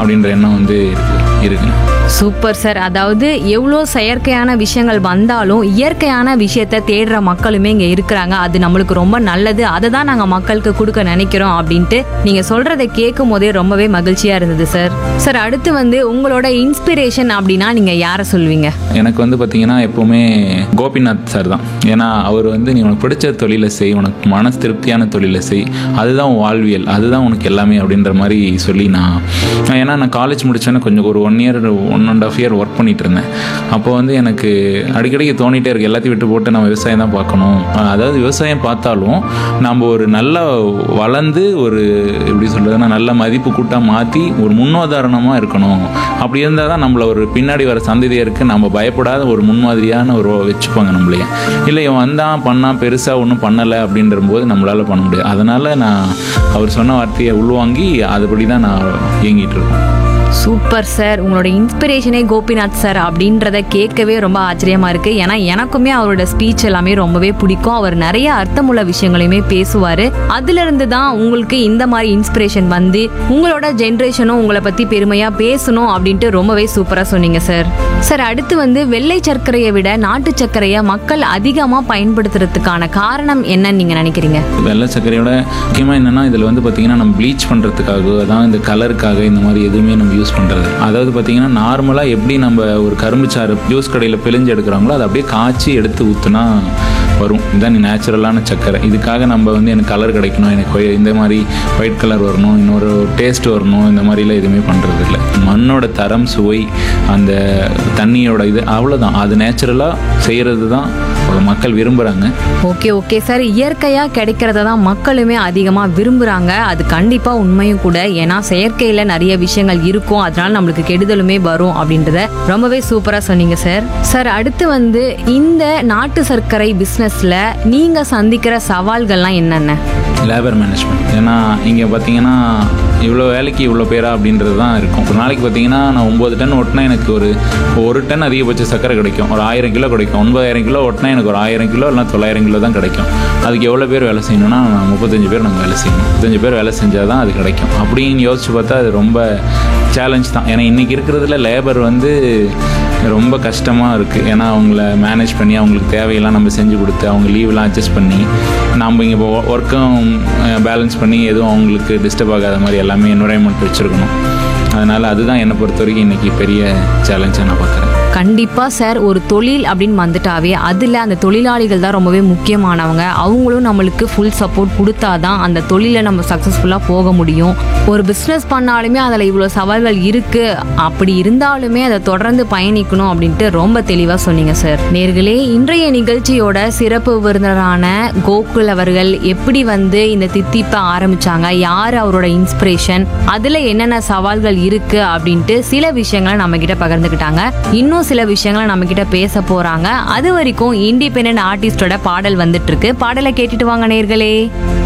அப்படின்ற எண்ணம் வந்து இருக்கு இருக்குங்க சூப்பர் சார் அதாவது எவ்வளோ செயற்கையான விஷயங்கள் வந்தாலும் இயற்கையான விஷயத்த தேடுற மக்களுமே இங்கே இருக்கிறாங்க அது நம்மளுக்கு ரொம்ப நல்லது அதை தான் நாங்கள் மக்களுக்கு கொடுக்க நினைக்கிறோம் அப்படின்ட்டு நீங்கள் சொல்கிறத கேட்கும் போதே ரொம்பவே மகிழ்ச்சியாக இருந்தது சார் சார் அடுத்து வந்து உங்களோட இன்ஸ்பிரேஷன் அப்படின்னா நீங்கள் யாரை சொல்வீங்க எனக்கு வந்து பார்த்தீங்கன்னா எப்போவுமே கோபிநாத் சார் தான் ஏன்னா அவர் வந்து நீ உனக்கு பிடிச்ச தொழிலை செய் உனக்கு மனசு திருப்தியான தொழிலை செய் அதுதான் உன் வாழ்வியல் அதுதான் உனக்கு எல்லாமே அப்படின்ற மாதிரி சொல்லி நான் நான் ஏன்னா நான் காலேஜ் முடிச்சோன்னே கொஞ்சம் ஒரு one year one and half year work பண்ணிட்டு இருந்தேன் அப்போ வந்து எனக்கு அடிக்கடிக்கு தோணிட்டே இருக்கு எல்லாத்தையும் விட்டு போட்டு நம்ம விவசாயம் தான் பார்க்கணும் அஹ் அதாவது விவசாயம் பார்த்தாலும் நம்ம ஒரு நல்ல வளர்ந்து ஒரு எப்படி சொல்றதுன்னா நல்ல மதிப்பு கூட்டாக மாற்றி ஒரு முன்னுதாரணமாக இருக்கணும் அப்படி இருந்தால் தான் நம்மள ஒரு பின்னாடி வர சந்ததியருக்கு நம்ம பயப்படாத ஒரு முன்மாதிரியான ஒரு வச்சுப்பாங்க நம்மளைய இல்லை இவன் வந்தான் பண்ணான் பெருசாக ஒன்றும் பண்ணலை அப்படின்ற போது நம்மளால் பண்ண முடியாது அதனால் நான் அவர் சொன்ன வார்த்தையை உள்வாங்கி அதுபடி தான் நான் இயங்கிட்டு இருக்கேன் சூப்பர் சார் உங்களோட இன்ஸ்பிரேஷனே கோபிநாத் சார் அப்படின்றத கேட்கவே ரொம்ப ஆச்சரியமா இருக்கு ஏன்னா எனக்குமே அவரோட ஸ்பீச் எல்லாமே ரொம்பவே பிடிக்கும் அவர் நிறைய அர்த்தமுள்ள விஷயங்களையுமே பேசுவாரு அதுல இருந்து தான் உங்களுக்கு இந்த மாதிரி இன்ஸ்பிரேஷன் வந்து உங்களோட ஜென்ரேஷனும் உங்களை பத்தி பெருமையா பேசணும் அப்படின்ட்டு ரொம்பவே சூப்பரா சொன்னீங்க சார் சார் அடுத்து வந்து வெள்ளை சர்க்கரையை விட நாட்டு சர்க்கரையை மக்கள் அதிகமா பயன்படுத்துறதுக்கான காரணம் என்னன்னு நீங்க நினைக்கிறீங்க வெள்ளை சர்க்கரையோட முக்கியமாக என்னென்னா இதில் வந்து பார்த்தீங்கன்னா நம்ம ப்ளீச் பண்ணுறதுக்காக அதான் இந்த கலருக்காக இந்த மாதிரி எதுவுமே நம்ம யூஸ் பண்ணுறது அதாவது பார்த்தீங்கன்னா நார்மலாக எப்படி நம்ம ஒரு கரும்பு சாறு ஜூஸ் கடையில் பிழிஞ்சு எடுக்கிறாங்களோ அதை அப்படியே காய்ச்சி எடுத்து ஊற்றுனா வரும் இதுதான் நீ நேச்சுரலான சர்க்கரை இதுக்காக நம்ம வந்து எனக்கு கலர் கிடைக்கணும் எனக்கு ஒய்- இந்த மாதிரி ஒயிட் கலர் வரணும் இன்னொரு டேஸ்ட் வரணும் இந்த மாதிரிலாம் எதுவுமே பண்ணுறது இல்லை மண்ணோட தரம் சுவை அந்த தண்ணியோட இது அவ்வளோதான் அது நேச்சுரலாக செய்கிறது தான் மக்கள் விரும்புகிறாங்க ஓகே ஓகே சார் இயற்கையா கிடைக்கிறத தான் மக்களுமே அதிகமா விரும்புறாங்க அது கண்டிப்பா உண்மையும் கூட ஏன்னா செயற்கையில நிறைய விஷயங்கள் இருக்கும் அதனால நம்மளுக்கு கெடுதலுமே வரும் அப்படின்றத ரொம்பவே சூப்பரா சொன்னீங்க சார் சார் அடுத்து வந்து இந்த நாட்டு சர்க்கரை பிசினஸ்ல நீங்க சந்திக்கிற சவால்கள்லாம் என்னென்ன லேபர் மேனேஜ்மெண்ட் ஏன்னா இங்கே பார்த்தீங்கன்னா இவ்வளோ வேலைக்கு இவ்வளோ பேரா அப்படின்றது தான் இருக்கும் ஒரு நாளைக்கு பார்த்தீங்கன்னா நான் ஒம்பது டன் ஓட்டினா எனக்கு ஒரு ஒரு டன் அதிகபட்ச சக்கரை கிடைக்கும் ஒரு ஆயிரம் கிலோ கிடைக்கும் ஒன்பதாயிரம் கிலோ ஓட்டினா எனக்கு ஒரு ஆயிரம் கிலோ இல்லைனா தொள்ளாயிரம் கிலோ தான் கிடைக்கும் அதுக்கு எவ்வளோ பேர் வேலை செய்யணும்னா நான் முப்பத்தஞ்சு பேர் நாங்கள் வேலை செய்யணும் முப்பத்தஞ்சு பேர் வேலை செஞ்சால் தான் அது கிடைக்கும் அப்படின்னு யோசிச்சு பார்த்தா அது ரொம்ப சேலஞ்ச் தான் ஏன்னா இன்றைக்கி இருக்கிறதுல லேபர் வந்து ரொம்ப கஷ்டமாக இருக்குது ஏன்னா அவங்கள மேனேஜ் பண்ணி அவங்களுக்கு தேவையெல்லாம் நம்ம செஞ்சு கொடுத்து அவங்க லீவ்லாம் அட்ஜஸ்ட் பண்ணி நம்ம இங்கே இப்போ ஒர்க்கும் பேலன்ஸ் பண்ணி எதுவும் அவங்களுக்கு டிஸ்டர்ப் ஆகாத மாதிரி எல்லாமே என்வரான்மெண்ட் வச்சுருக்கணும் அதனால் அதுதான் என்னை பொறுத்த வரைக்கும் இன்றைக்கி பெரிய சேலஞ்சாக நான் பார்க்குறேன் கண்டிப்பா சார் ஒரு தொழில் அப்படின்னு வந்துட்டாவே அதுல அந்த தொழிலாளிகள் தான் ரொம்பவே முக்கியமானவங்க அவங்களும் நம்மளுக்கு ஃபுல் சப்போர்ட் கொடுத்தாதான் அந்த தொழிலை நம்ம சக்ஸஸ்ஃபுல்லாக போக முடியும் ஒரு பிஸ்னஸ் பண்ணாலுமே அதில் இவ்வளோ சவால்கள் இருக்கு அப்படி இருந்தாலுமே அதை தொடர்ந்து பயணிக்கணும் அப்படின்ட்டு ரொம்ப தெளிவாக சொன்னீங்க சார் நேர்களே இன்றைய நிகழ்ச்சியோட சிறப்பு விருந்தினரான கோகுல் அவர்கள் எப்படி வந்து இந்த தித்திப்பை ஆரம்பிச்சாங்க யார் அவரோட இன்ஸ்பிரேஷன் அதுல என்னென்ன சவால்கள் இருக்கு அப்படின்ட்டு சில விஷயங்களை நம்ம கிட்ட பகிர்ந்துக்கிட்டாங்க இன்னும் சில விஷயங்களை நம்ம கிட்ட பேச போறாங்க அது வரைக்கும் இண்டிபெண்டன்ட் ஆர்டிஸ்டோட பாடல் வந்துட்டு இருக்கு பாடலை கேட்டுட்டு வாங்க நேர்களே